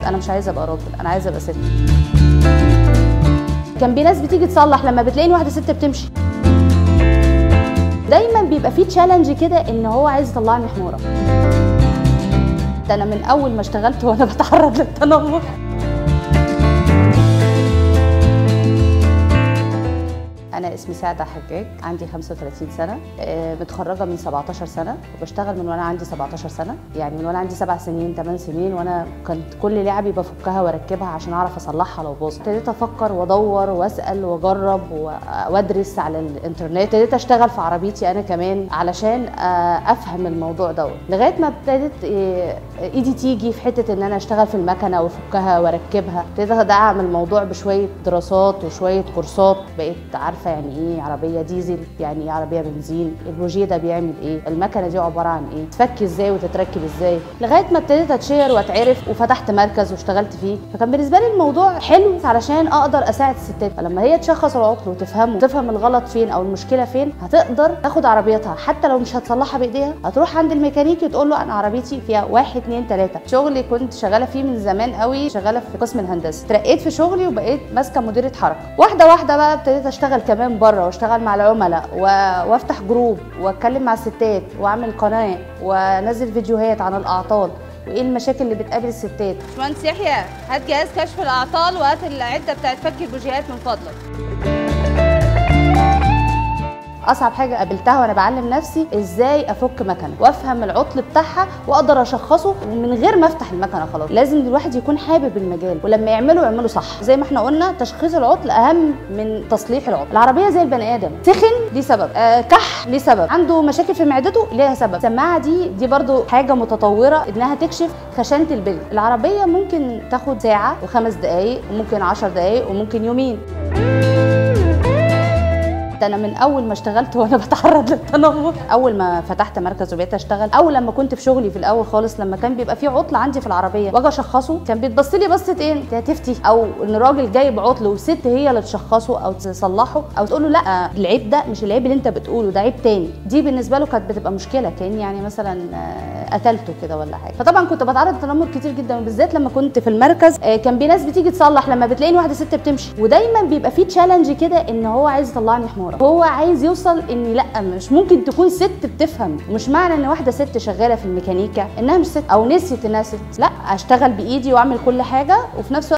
انا مش عايزه ابقى راجل انا عايزه ابقى ست كان في ناس بتيجي تصلح لما بتلاقيني واحده ست بتمشي دايما بيبقى في تشالنج كده ان هو عايز يطلعني حموره ده انا من اول ما اشتغلت وانا بتعرض للتنمر انا اسمي سعده حجاج عندي 35 سنه آه، متخرجه من 17 سنه وبشتغل من وانا عندي 17 سنه يعني من وانا عندي 7 سنين 8 سنين وانا كنت كل لعبي بفكها واركبها عشان اعرف اصلحها لو باظت ابتديت افكر وادور واسال واجرب و- وادرس على الانترنت ابتديت اشتغل في عربيتي انا كمان علشان آه، افهم الموضوع دوت لغايه ما ابتدت آه، ايدي تيجي في حته ان انا اشتغل في المكنه وافكها واركبها ابتديت ادعم الموضوع بشويه دراسات وشويه كورسات بقيت عارفه يعني ايه عربيه ديزل يعني ايه عربيه بنزين البوجيه ده بيعمل ايه المكنه دي عباره عن ايه تفك ازاي وتتركب ازاي لغايه ما ابتديت اتشهر واتعرف وفتحت مركز واشتغلت فيه فكان بالنسبه لي الموضوع حلو علشان اقدر اساعد الستات فلما هي تشخص العطل وتفهمه وتفهم الغلط فين او المشكله فين هتقدر تاخد عربيتها حتى لو مش هتصلحها بايديها هتروح عند الميكانيكي تقول له انا عربيتي فيها واحد اتنين تلاته شغلي كنت شغاله فيه من زمان قوي شغاله في قسم الهندسه ترقيت في شغلي وبقيت ماسكه مديره حركه واحده واحده بقى ابتديت اشتغل كمان بره واشتغل مع العملاء و... وافتح جروب واتكلم مع الستات واعمل قناه وانزل فيديوهات عن الاعطال وايه المشاكل اللي بتقابل الستات باشمهندس يحيى هات جهاز كشف الاعطال وهات العده بتاعت فك البوجيهات من فضلك اصعب حاجه قابلتها وانا بعلم نفسي ازاي افك مكنه وافهم العطل بتاعها واقدر اشخصه من غير ما افتح المكنه خلاص لازم الواحد يكون حابب المجال ولما يعمله يعمله صح زي ما احنا قلنا تشخيص العطل اهم من تصليح العطل العربيه زي البني ادم سخن ليه سبب آه كح ليه سبب عنده مشاكل في معدته ليها سبب السماعه دي دي برضو حاجه متطوره انها تكشف خشنه البلد العربيه ممكن تاخد ساعه وخمس دقائق وممكن عشر دقائق وممكن يومين ده انا من اول ما اشتغلت وانا بتعرض للتنمر اول ما فتحت مركز وبقيت اشتغل اول لما كنت في شغلي في الاول خالص لما كان بيبقى في عطل عندي في العربيه واجي اشخصه كان بيتبص لي بصه ايه انت هتفتي او ان راجل جايب عطل وست هي اللي تشخصه او تصلحه او تقول له لا العيب ده مش العيب اللي انت بتقوله ده عيب تاني دي بالنسبه له كانت بتبقى مشكله كان يعني مثلا آه، قتلته كده ولا حاجه فطبعا كنت بتعرض للتنمر كتير جدا وبالذات لما كنت في المركز آه، كان في ناس بتيجي تصلح لما بتلاقيني واحده ست بتمشي ودايما بيبقى في تشالنج كده ان هو عايز يطلعني حماره هو عايز يوصل ان لا مش ممكن تكون ست بتفهم مش معنى ان واحده ست شغاله في الميكانيكا انها مش ست او نسيت انها ست لا اشتغل بايدي واعمل كل حاجه وفي نفس الوقت